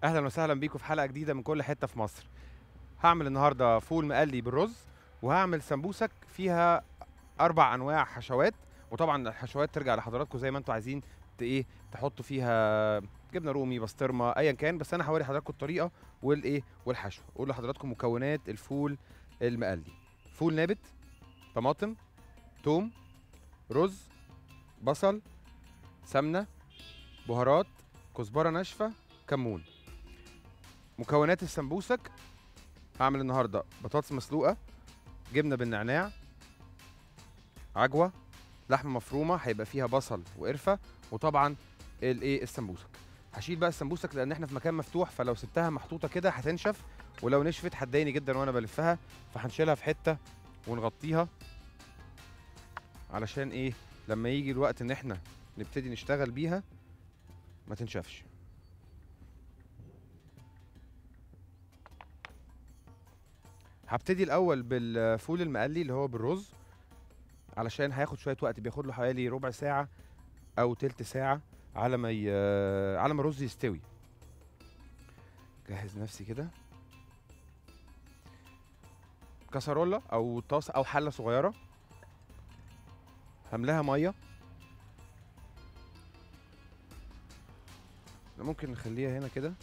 اهلا وسهلا بيكم في حلقه جديده من كل حته في مصر هعمل النهارده فول مقلي بالرز وهعمل سمبوسك فيها اربع انواع حشوات وطبعا الحشوات ترجع لحضراتكم زي ما انتم عايزين ت- ايه تحطوا فيها جبنه رومي بسطرمه ايا كان بس انا هوري حضراتكم الطريقه والايه والحشو اقول لحضراتكم مكونات الفول المقلي فول نابت طماطم توم رز بصل سمنه بهارات كزبره ناشفه كمون مكونات السمبوسك هعمل النهارده بطاطس مسلوقه جبنه بالنعناع عجوه لحمه مفرومه هيبقى فيها بصل وقرفه وطبعا الايه السمبوسك هشيل بقى السمبوسك لان احنا في مكان مفتوح فلو سبتها محطوطه كده هتنشف ولو نشفت هتضايقني جدا وانا بلفها فهنشيلها في حته ونغطيها علشان ايه لما يجي الوقت ان احنا نبتدي نشتغل بيها ما تنشفش هبتدي الاول بالفول المقلي اللي هو بالرز علشان هياخد شويه وقت بياخد له حوالي ربع ساعه او تلت ساعه على ما ي... على ما الرز يستوي جهز نفسي كده كسرولة او طاسه او حله صغيره هملاها ميه ممكن نخليها هنا كده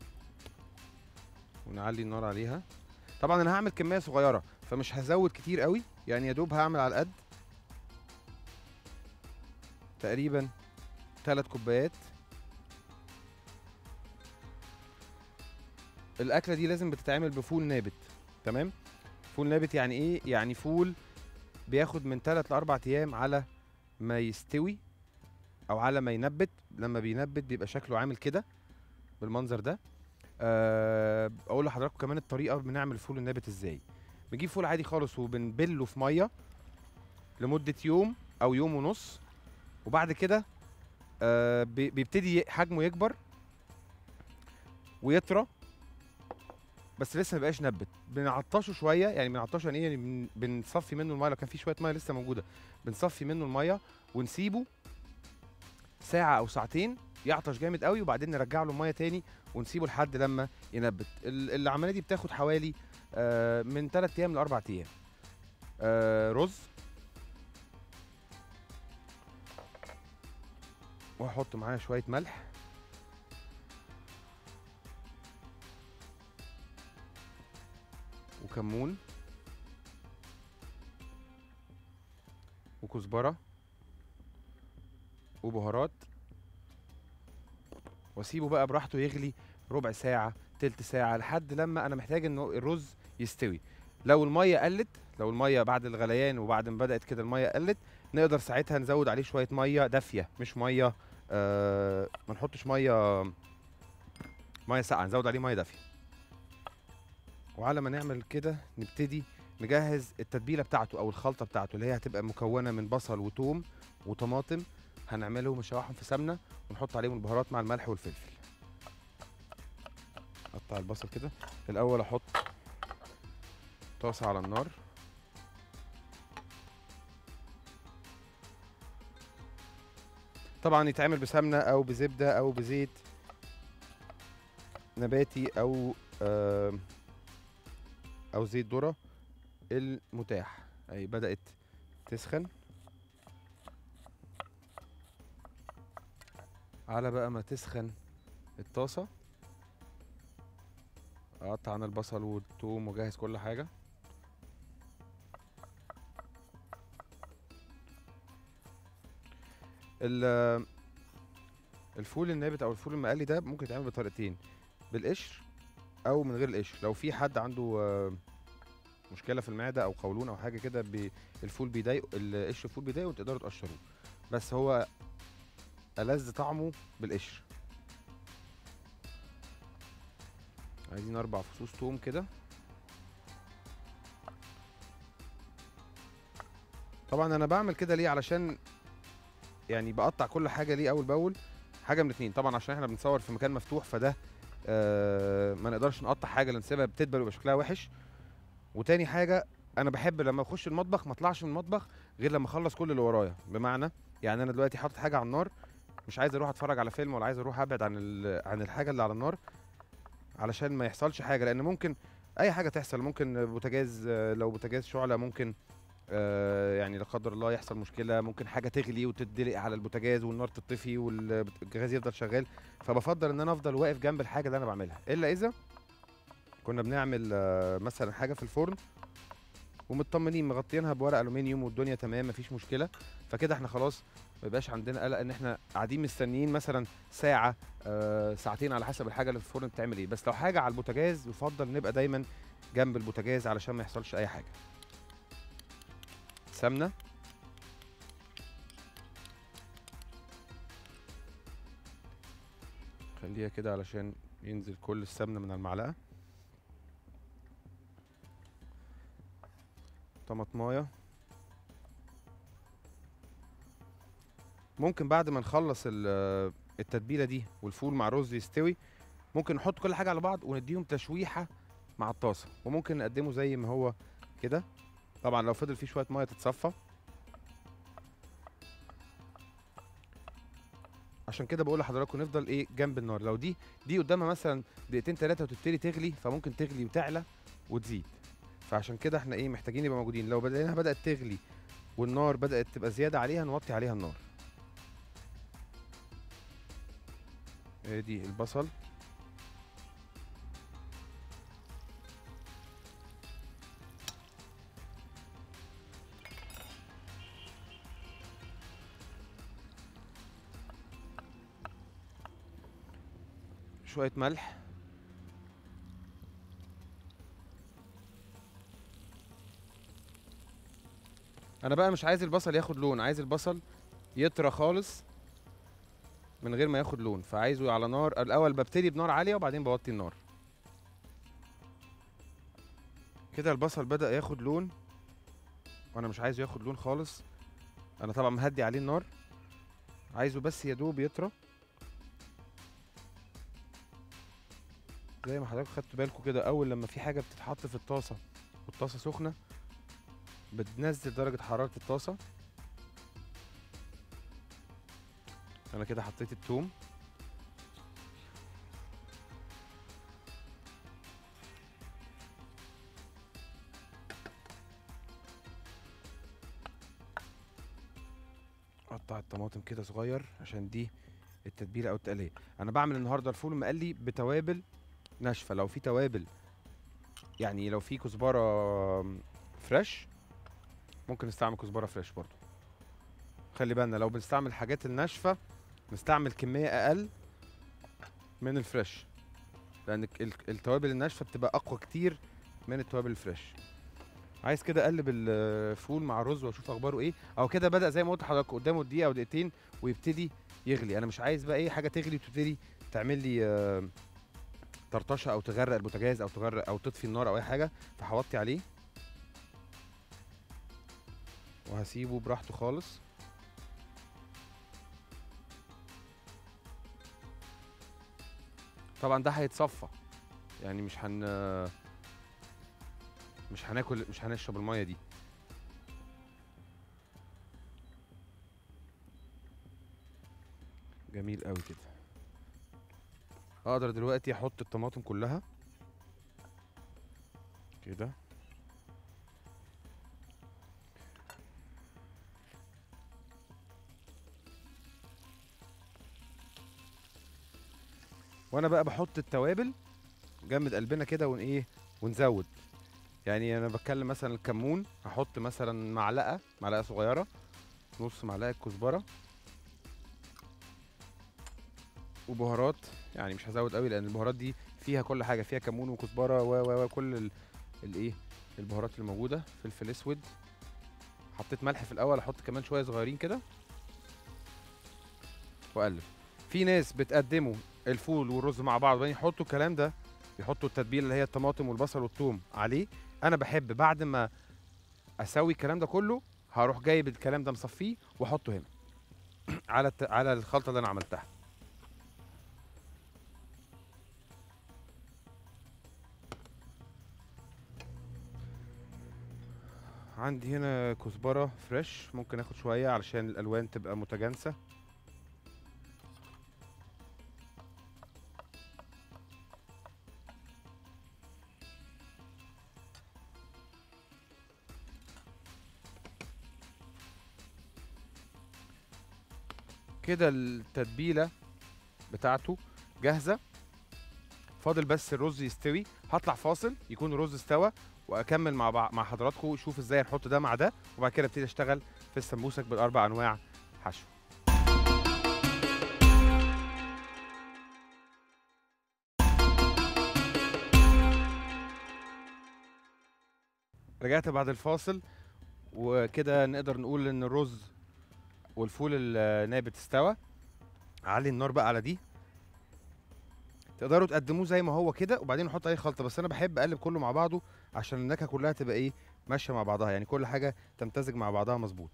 ونعلي النار عليها طبعا انا هعمل كميه صغيره فمش هزود كتير قوي يعني يا دوب هعمل على القد تقريبا ثلاث كوبايات الاكله دي لازم بتتعمل بفول نابت تمام فول نابت يعني ايه يعني فول بياخد من 3 ل 4 ايام على ما يستوي او على ما ينبت لما بينبت بيبقى شكله عامل كده بالمنظر ده آه، اقول لحضراتكم كمان الطريقه بنعمل فول النابت ازاي بنجيب فول عادي خالص وبنبله في ميه لمده يوم او يوم ونص وبعد كده آه، بي- بيبتدي ي- حجمه يكبر ويطرى بس لسه ما بقاش نبت بنعطشه شويه يعني بنعطشه يعني ايه يعني بن- بنصفي منه الميه لو كان في شويه ميه لسه موجوده بنصفي منه الميه ونسيبه ساعه او ساعتين يعطش جامد قوي وبعدين نرجع له الميه تاني ونسيبه لحد لما ينبت ال- العمليه دي بتاخد حوالي آه، من 3 ايام ل 4 ايام آه، رز وهحط معاه شويه ملح وكمون وكزبره وبهارات واسيبه بقى براحته يغلي ربع ساعه تلت ساعه لحد لما انا محتاج انه الرز يستوي لو الميه قلت لو الميه بعد الغليان وبعد ما بدات كده الميه قلت نقدر ساعتها نزود عليه شويه ميه دافيه مش ميه آه ما نحطش ميه ميه ساقعه نزود عليه ميه دافيه وعلى ما نعمل كده نبتدي نجهز التتبيله بتاعته او الخلطه بتاعته اللي هي هتبقى مكونه من بصل وتوم وطماطم هنعملهم نشوحهم في سمنه ونحط عليهم البهارات مع الملح والفلفل اقطع البصل كده الاول احط طاسه على النار طبعا يتعمل بسمنه او بزبده او بزيت نباتي او آم، او زيت ذره المتاح اي بدات تسخن على بقى ما تسخن الطاسه اقطع انا البصل والثوم واجهز كل حاجه ال- الفول النابت او الفول المقلي ده ممكن يتعمل بطريقتين بالقشر او من غير القشر لو في حد عنده آه، مشكله في المعده او قولون او حاجه كده بي- الفول بيضايق القشر الفول بيضايقه وتقدروا تقشروه بس هو ألذ طعمه بالقشر عايزين اربع فصوص توم كده طبعا انا بعمل كده ليه علشان يعني بقطع كل حاجه ليه اول باول حاجه من اتنين طبعا عشان احنا بنصور في مكان مفتوح فده آه ما نقدرش نقطع حاجه لان نسيبها بتدبل ويبقى شكلها وحش وتاني حاجه انا بحب لما اخش المطبخ ما اطلعش من المطبخ غير لما اخلص كل اللي ورايا بمعنى يعني انا دلوقتي حاطط حاجه على النار مش عايز اروح اتفرج على فيلم ولا عايز اروح ابعد عن ال- عن الحاجه اللي على النار علشان ما يحصلش حاجه لان ممكن اي حاجه تحصل ممكن بوتاجاز آه، لو بوتاجاز شعله ممكن آه، يعني لا قدر الله يحصل مشكله ممكن حاجه تغلي وتدلق على البوتاجاز والنار تطفي والجهاز يفضل شغال فبفضل ان انا افضل واقف جنب الحاجه اللي انا بعملها الا اذا كنا بنعمل آه، مثلا حاجه في الفرن ومطمنين مغطينها بورق الومنيوم والدنيا تمام مفيش مشكله فكده احنا خلاص ما يبقاش عندنا قلق ان احنا قاعدين مستنيين مثلا ساعه آه ساعتين على حسب الحاجه اللي في الفرن بتعمل ايه بس لو حاجه على البوتاجاز يفضل نبقى دايما جنب البوتاجاز علشان ما يحصلش اي حاجه سمنه خليها كده علشان ينزل كل السمنه من المعلقه طماطمايه ممكن بعد ما نخلص ال- التتبيله دي والفول مع رز يستوي ممكن نحط كل حاجه على بعض ونديهم تشويحه مع الطاسه وممكن نقدمه زي ما هو كده طبعا لو فضل فيه شويه ميه تتصفى عشان كده بقول لحضراتكم نفضل ايه جنب النار لو دي دي قدامها مثلا دقيقتين ثلاثه وتبتدي تغلي فممكن تغلي وتعلى وتزيد فعشان كده احنا ايه محتاجين نبقى موجودين لو بدأناها بدأت تغلي والنار بدأت تبقى زيادة عليها نوطي عليها النار ادي البصل شوية ملح انا بقى مش عايز البصل ياخد لون عايز البصل يطرى خالص من غير ما ياخد لون فعايزه على نار الاول ببتدي بنار عاليه وبعدين بوطي النار كده البصل بدأ ياخد لون وانا مش عايزه ياخد لون خالص انا طبعا مهدي عليه النار عايزه بس يا دوب يطرى زي ما حضراتكم خدتوا بالكم كده اول لما في حاجه بتتحط في الطاسه والطاسه سخنه بتنزل درجة حرارة الطاسة أنا كده حطيت التوم قطع الطماطم كده صغير عشان دي التتبيلة أو التقلية أنا بعمل النهاردة الفول مقلي بتوابل ناشفة لو في توابل يعني لو في كزبرة فريش ممكن نستعمل كزبره فريش برضو خلي بالنا لو بنستعمل الحاجات الناشفه نستعمل كميه اقل من الفريش لان ال- ال- التوابل الناشفه بتبقى اقوى كتير من التوابل الفريش عايز كده اقلب الفول مع الرز واشوف اخباره ايه او كده بدا زي ما قلت لحضرتك قدامه دقيقه او دقيقتين ويبتدي يغلي انا مش عايز بقى ايه حاجه تغلي وتبتدي تعمل لي آه، طرطشه او تغرق البوتاجاز او تغرق او تطفي النار او اي حاجه فهوطي عليه وهسيبه براحته خالص طبعا ده هيتصفى يعني مش هن مش هناكل مش هنشرب الميه دي جميل قوي كده اقدر دلوقتي احط الطماطم كلها كده وانا بقى بحط التوابل جنب قلبنا كده ون ايه ونزود يعني انا بتكلم مثلا الكمون هحط مثلا معلقه معلقه صغيره نص معلقه كزبره وبهارات يعني مش هزود قوي لان البهارات دي فيها كل حاجه فيها كمون وكزبره و و و كل ال- الايه البهارات اللي موجوده فلفل اسود حطيت ملح في الاول احط كمان شويه صغيرين كده واقلب في ناس بتقدموا الفول والرز مع بعض وبعدين يحطوا الكلام ده يحطوا التتبيله اللي هي الطماطم والبصل والثوم عليه انا بحب بعد ما اسوي الكلام ده كله هروح جايب الكلام ده مصفيه واحطه هنا على الت... على الخلطه اللي انا عملتها عندي هنا كزبره فريش ممكن اخد شويه علشان الالوان تبقى متجانسه كده التتبيله بتاعته جاهزه فاضل بس الرز يستوي هطلع فاصل يكون الرز استوى واكمل مع بع... مع حضراتكم شوف ازاي نحط ده مع ده وبعد كده ابتدي اشتغل في السمبوسك بالاربع انواع حشو رجعت بعد الفاصل وكده نقدر نقول ان الرز والفول النابت استوى علي النار بقى على دي تقدروا تقدموه زي ما هو كده وبعدين نحط عليه خلطه بس انا بحب اقلب كله مع بعضه عشان النكهه كلها تبقى ايه ماشيه مع بعضها يعني كل حاجه تمتزج مع بعضها مظبوط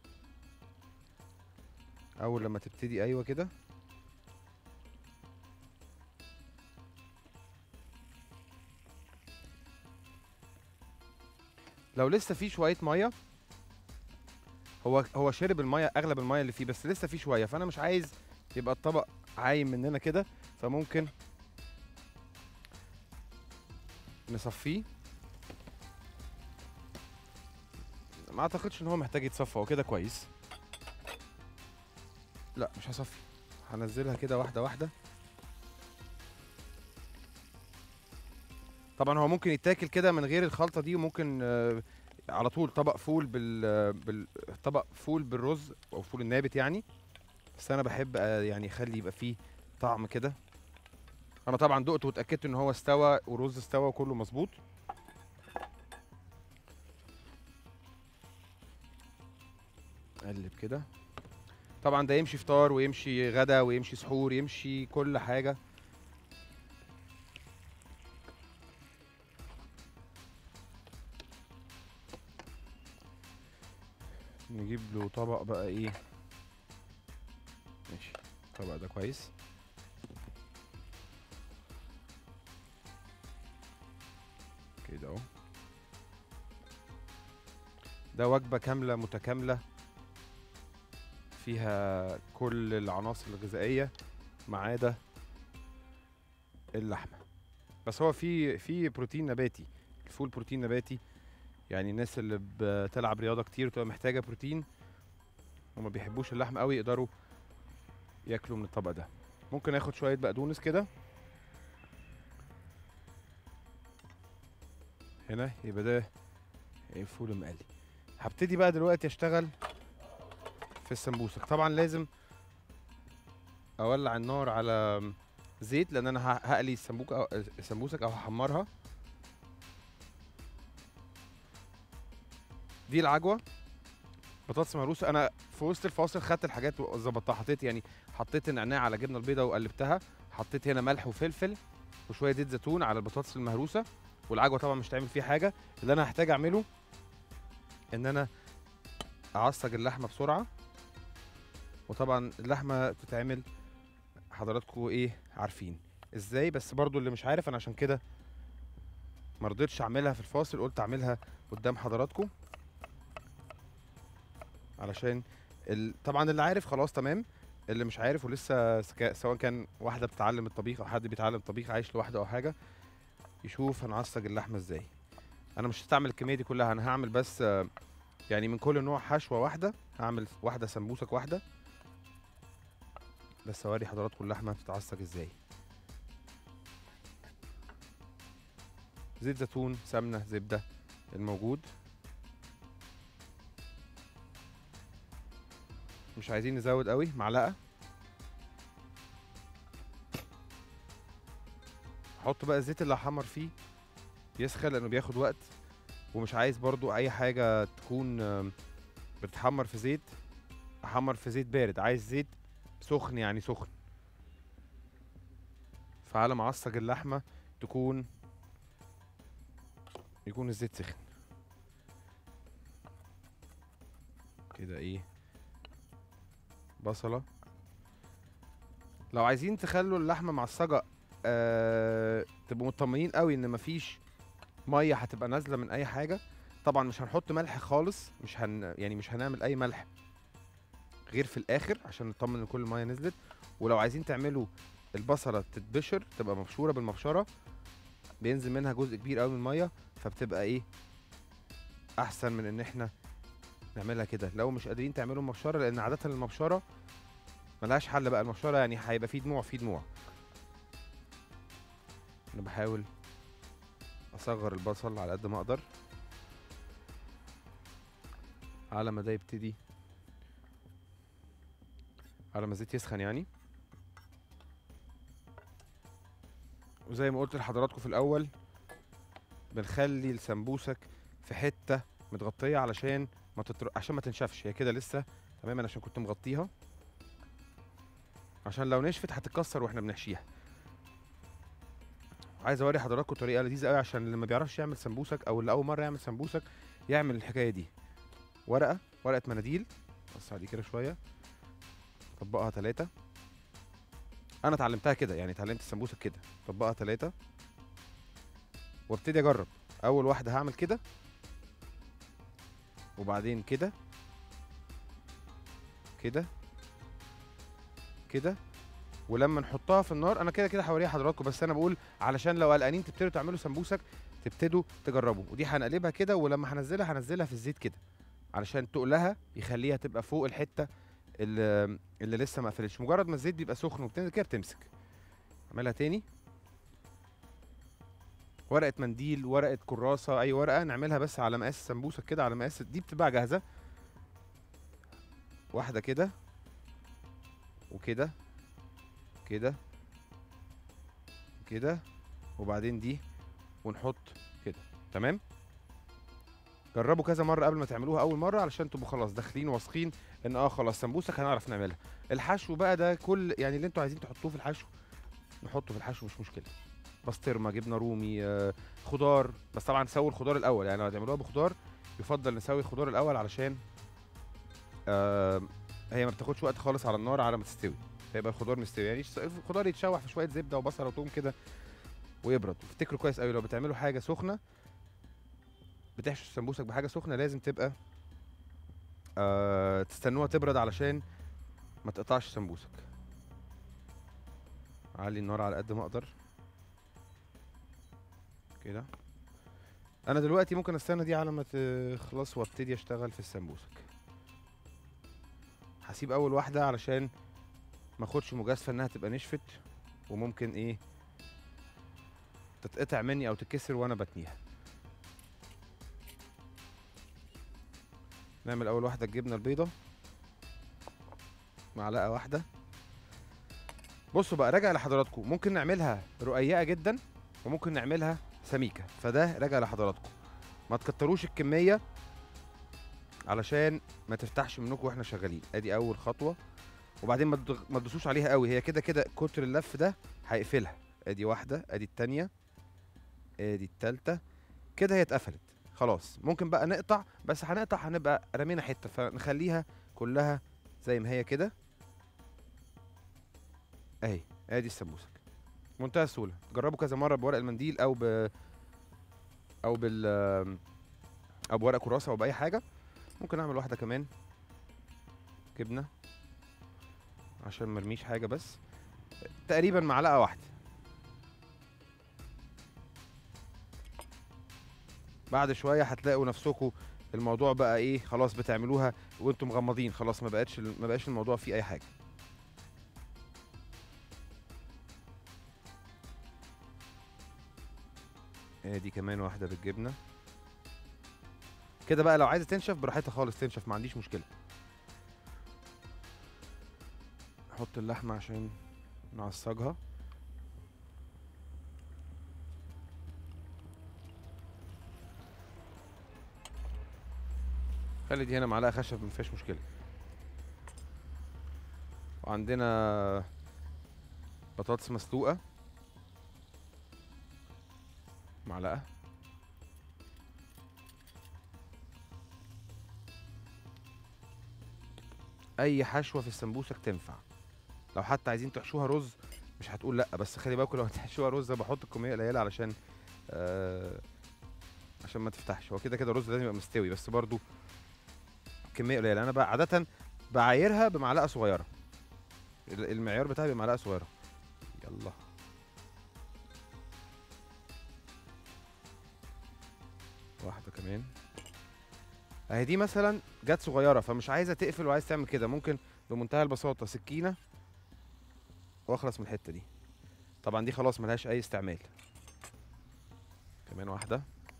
اول لما تبتدي ايوه كده لو لسه في شويه ميه هو هو شرب الميه اغلب الميه اللي فيه بس لسه في شويه فانا مش عايز يبقى الطبق عايم مننا كده فممكن نصفيه ما اعتقدش ان هو محتاج يتصفى هو كده كويس لا مش هصفي هنزلها كده واحده واحده طبعا هو ممكن يتاكل كده من غير الخلطه دي وممكن آه، على طول طبق فول بال بال طبق فول بالرز او فول النابت يعني بس انا بحب آه، يعني اخلي يبقى فيه طعم كده انا طبعا دقت واتاكدت ان هو استوى والرز استوى وكله مظبوط اقلب كده طبعا ده يمشي فطار ويمشي غدا ويمشي سحور يمشي كل حاجه نجيب له طبق بقى ايه ماشي الطبق ده كويس كده اهو ده وجبة كاملة متكاملة فيها كل العناصر الغذائية ما عدا اللحمة بس هو في في بروتين نباتي الفول بروتين نباتي يعني الناس اللي بتلعب رياضة كتير وتبقى محتاجة بروتين وما بيحبوش اللحم قوي يقدروا ياكلوا من الطبق ده ممكن اخد شوية بقدونس كده هنا يبقى ده الفول المقلي هبتدي بقى دلوقتي اشتغل في السمبوسك طبعا لازم اولع النار على زيت لان انا ه- هقلي السمبوك أو السمبوسك او هحمرها دي العجوه بطاطس مهروسه انا في وسط الفاصل خدت الحاجات وظبطتها حطيت يعني حطيت النعناع على جبنه البيضاء وقلبتها حطيت هنا ملح وفلفل وشويه زيت زيتون على البطاطس المهروسه والعجوه طبعا مش هتعمل فيها حاجه اللي انا هحتاج اعمله ان انا اعصج اللحمه بسرعه وطبعا اللحمه بتتعمل حضراتكم ايه عارفين ازاي بس برضو اللي مش عارف انا عشان كده ما رضيتش اعملها في الفاصل قلت اعملها قدام حضراتكم علشان ال... طبعا اللي عارف خلاص تمام اللي مش عارف ولسه سكا... سواء كان واحده بتتعلم الطبيخ او حد بيتعلم طبيخ عايش لوحده او حاجه يشوف هنعصج اللحمه ازاي انا مش هستعمل الكميه دي كلها انا هعمل بس آه، يعني من كل نوع حشوه واحده هعمل واحده سمبوسك واحده بس اوري حضراتكم اللحمه بتتعصج ازاي زيت زيتون سمنه زبده الموجود مش عايزين نزود قوي معلقه احط بقى الزيت اللي هحمر فيه يسخن لانه بياخد وقت ومش عايز برضو اي حاجه تكون آم، بتتحمر في زيت احمر في زيت بارد عايز زيت سخن يعني سخن فعلى ما اعصج اللحمه تكون يكون الزيت سخن كده ايه بصله لو عايزين تخلوا اللحمه معصجه آه تبقوا مطمنين قوي ان مفيش ميه هتبقى نازله من اي حاجه طبعا مش هنحط ملح خالص مش هن يعني مش هنعمل اي ملح غير في الاخر عشان نطمن ان كل الميه نزلت ولو عايزين تعملوا البصله تتبشر تبقى مبشوره بالمبشره بينزل منها جزء كبير قوي من الميه فبتبقى ايه احسن من ان احنا نعملها كده لو مش قادرين تعملوا مبشره لان عاده المبشره ملهاش حل بقى المبشره يعني هيبقى فيه دموع فيه دموع انا بحاول اصغر البصل على قد ما اقدر على ما ده يبتدي على ما الزيت يسخن يعني وزي ما قلت لحضراتكم في الاول بنخلي السمبوسك في حته متغطيه علشان ما تتر... عشان ما تنشفش هي كده لسه تماما عشان كنت مغطيها عشان لو نشفت هتتكسر واحنا بنحشيها عايز اوري حضراتكم طريقه لذيذه قوي عشان اللي ما بيعرفش يعمل سمبوسك او اللي اول مره يعمل سمبوسك يعمل الحكايه دي ورقه ورقه مناديل بص على دي كده شويه طبقها ثلاثة انا اتعلمتها كده يعني اتعلمت السمبوسك كده طبقها ثلاثة وابتدي اجرب اول واحده هعمل كده وبعدين كده كده كده ولما نحطها في النار انا كده كده هوريها حضراتكم بس انا بقول علشان لو قلقانين تبتدوا تعملوا سمبوسك تبتدوا تجربوا ودي هنقلبها كده ولما هنزلها هنزلها في الزيت كده علشان تقلها يخليها تبقى فوق الحته اللي, اللي لسه ما قفلتش مجرد ما الزيت بيبقى سخن وبتنزل كده بتمسك اعملها تاني ورقه منديل ورقه كراسه اي ورقه نعملها بس على مقاس السمبوسك كده على مقاس دي بتبقى جاهزه واحده كده وكده كده كده وبعدين دي ونحط كده تمام جربوا كذا مره قبل ما تعملوها اول مره علشان تبقوا خلاص داخلين واثقين ان اه خلاص سمبوسك هنعرف نعملها الحشو بقى ده كل يعني اللي انتوا عايزين تحطوه في الحشو نحطه في الحشو مش مشكله بسطرمه جبنه رومي آه خضار بس طبعا نسوي الخضار الاول يعني لو هتعملوها بخضار يفضل نسوي الخضار الاول علشان آه هي ما بتاخدش وقت خالص على النار على ما تستوي فيبقى الخضار مستوي يعني يش- الخضار يتشوح في شويه زبده وبصل وثوم كده ويبرد افتكروا كويس قوي لو بتعملوا حاجه سخنه بتحشوا السمبوسك بحاجه سخنه لازم تبقى آه تستنوها تبرد علشان ما تقطعش السمبوسك علي النار على قد ما اقدر كده انا دلوقتي ممكن استنى دي على ما تخلص وابتدي اشتغل في السمبوسك هسيب اول واحده علشان ما اخدش مجازفه انها تبقى نشفت وممكن ايه تتقطع مني او تتكسر وانا بتنيها نعمل اول واحده الجبنه البيضه معلقه واحده بصوا بقى راجع لحضراتكم ممكن نعملها رقيقه جدا وممكن نعملها سميكه فده راجع لحضراتكم ما تكتروش الكميه علشان ما تفتحش منكم واحنا شغالين ادي اول خطوه وبعدين ما تضغ- ما تدوسوش عليها قوي هي كده كده كتر اللف ده هيقفلها ادي واحده ادي التانية ادي التالتة كده هي اتقفلت خلاص ممكن بقى نقطع بس هنقطع هنبقى رمينا حته فنخليها كلها زي ما هي كده اهي ادي السمبوسك منتهى السهوله جربوا كذا مره بورق المنديل او ب او بال او بورق كراسه او باي حاجه ممكن اعمل واحده كمان جبنه عشان مرميش حاجه بس تقريبا معلقه واحده بعد شويه هتلاقوا نفسكم الموضوع بقى ايه خلاص بتعملوها وانتم مغمضين خلاص ما بقتش ما بقاش الموضوع فيه اي حاجه ادي كمان واحده بالجبنه كده بقى لو عايزه تنشف براحتها خالص تنشف ما عنديش مشكله نحط اللحمه عشان نعصجها خلي دي هنا معلقه خشب مفيهاش مشكله وعندنا بطاطس مسلوقه معلقه اي حشوه في السمبوسك تنفع لو حتى عايزين تحشوها رز مش هتقول لا بس خلي بالكم لو هتحشوها رز بحط كميه قليله علشان آه عشان ما تفتحش هو كده كده الرز لازم يبقى مستوي بس برضو كميه قليله انا بقى عاده بعايرها بمعلقه صغيره ال- المعيار بتاعي بمعلقه صغيره يلا واحده كمان اهي دي مثلا جت صغيره فمش عايزه تقفل وعايز تعمل كده ممكن بمنتهى البساطه سكينه واخلص من الحته دي طبعا دي خلاص ملهاش اي استعمال كمان واحده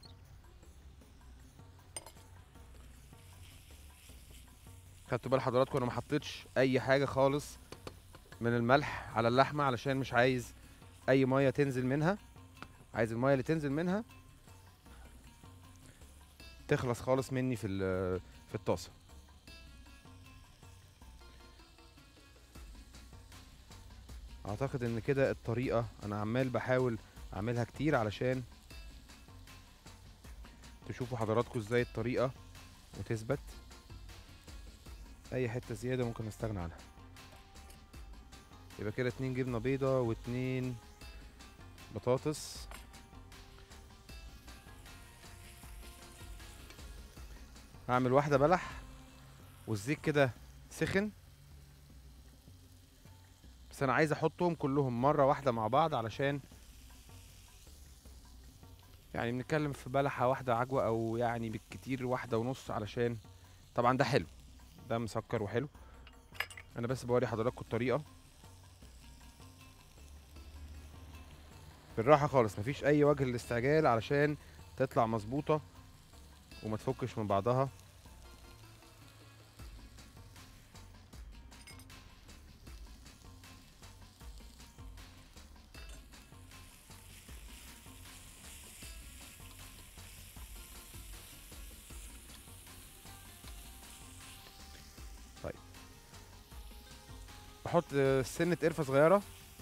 خدتوا بال حضراتكم انا ما حطيتش اي حاجه خالص من الملح على اللحمه علشان مش عايز اي ميه تنزل منها عايز الميه اللي تنزل منها تخلص خالص مني في ال- في الطاسه اعتقد ان كده الطريقه انا عمال بحاول اعملها كتير علشان تشوفوا حضراتكم ازاي الطريقه وتثبت اي حته زياده ممكن استغنى عنها يبقى كده اتنين جبنه بيضه واتنين بطاطس هعمل واحده بلح والزيت كده سخن بس انا عايز احطهم كلهم مره واحده مع بعض علشان يعني بنتكلم في بلحه واحده عجوه او يعني بالكتير واحده ونص علشان طبعا ده حلو ده مسكر وحلو انا بس بوري حضراتكم الطريقه بالراحه خالص مفيش اي وجه للاستعجال علشان تطلع مظبوطه وما تفكش من بعضها طيب بحط آه، سنة قرفة صغيرة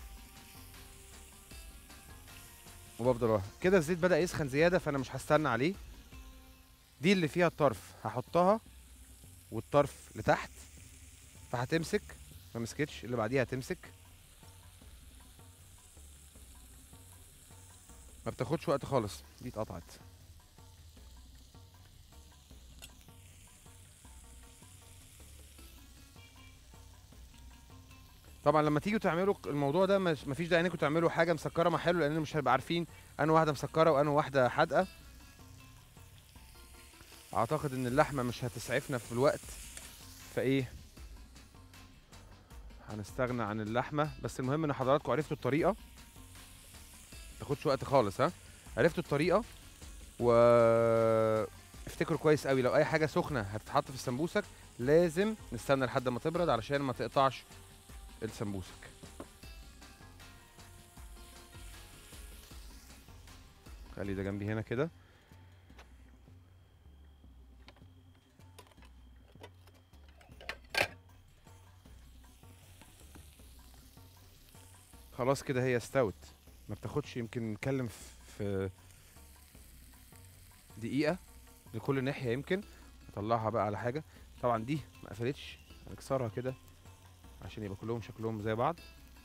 وبفضل ورا كده الزيت بدأ يسخن زيادة فأنا مش هستنى عليه دي اللي فيها الطرف هحطها والطرف لتحت فهتمسك ما مسكتش اللي بعديها هتمسك ما بتاخدش وقت خالص دي اتقطعت طبعا لما تيجوا تعملوا الموضوع ده مش مفيش داعي انكم تعملوا حاجه مسكره مع حلو لان مش هنبقى عارفين انا واحده مسكره وانا واحده حادقه اعتقد ان اللحمه مش هتسعفنا في الوقت فايه هنستغنى عن اللحمه بس المهم ان حضراتكم عرفتوا الطريقه تاخدش وقت خالص ها عرفتوا الطريقه و افتكروا كويس قوي لو اي حاجه سخنه هتتحط في السمبوسك لازم نستنى لحد ما تبرد علشان ما تقطعش السمبوسك خلي ده جنبي هنا كده خلاص كده هي استوت ما بتاخدش يمكن نتكلم في- في دقيقة لكل ناحية يمكن اطلعها بقى على حاجة طبعا دي ما قفلتش هنكسرها كده عشان يبقى كلهم شكلهم زي بعض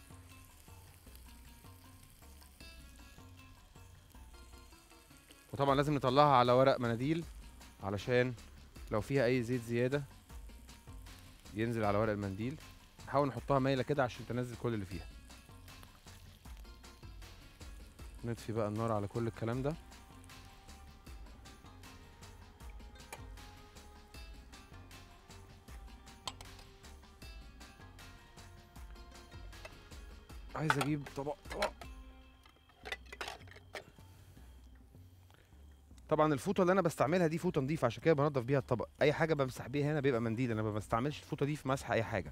وطبعا لازم نطلعها على ورق مناديل علشان لو فيها اي زيت زيادة ينزل على ورق المنديل نحاول نحطها مايلة كده عشان تنزل كل اللي فيها نطفي بقى النار على كل الكلام ده عايز اجيب طبق طبق طبعا الفوطه اللي انا بستعملها دي فوطه نظيفه عشان كده بنضف بيها الطبق اي حاجه بمسح بيها هنا بيبقى منديل انا ما بستعملش الفوطه دي في مسح اي حاجه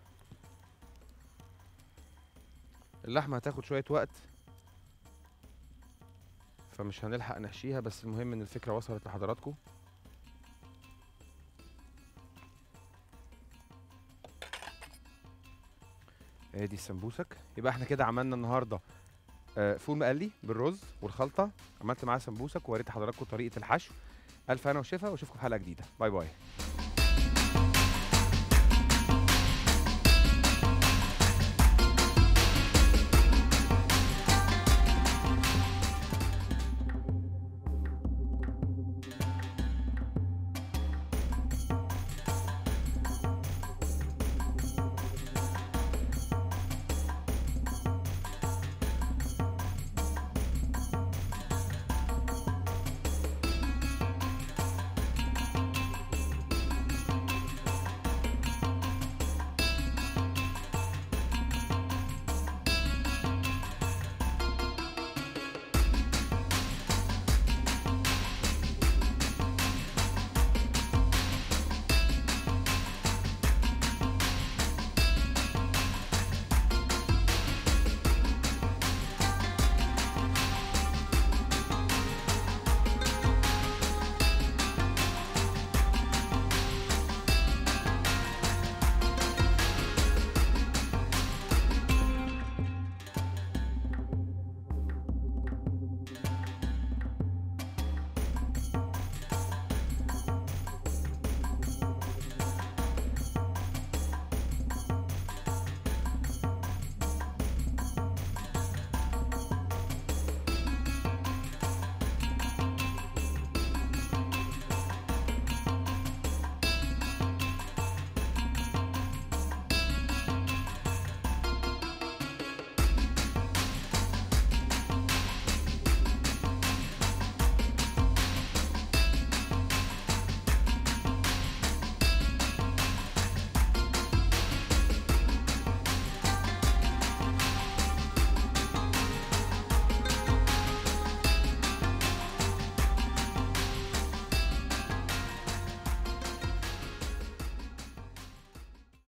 اللحمه هتاخد شويه وقت فمش هنلحق نحشيها بس المهم ان الفكره وصلت لحضراتكم ادي السمبوسك يبقى احنا كده عملنا النهارده آه، فول مقلي بالرز والخلطه عملت معاه سمبوسك ووريت حضراتكم طريقه الحشو الف هنا وشفا واشوفكم في حلقه جديده باي باي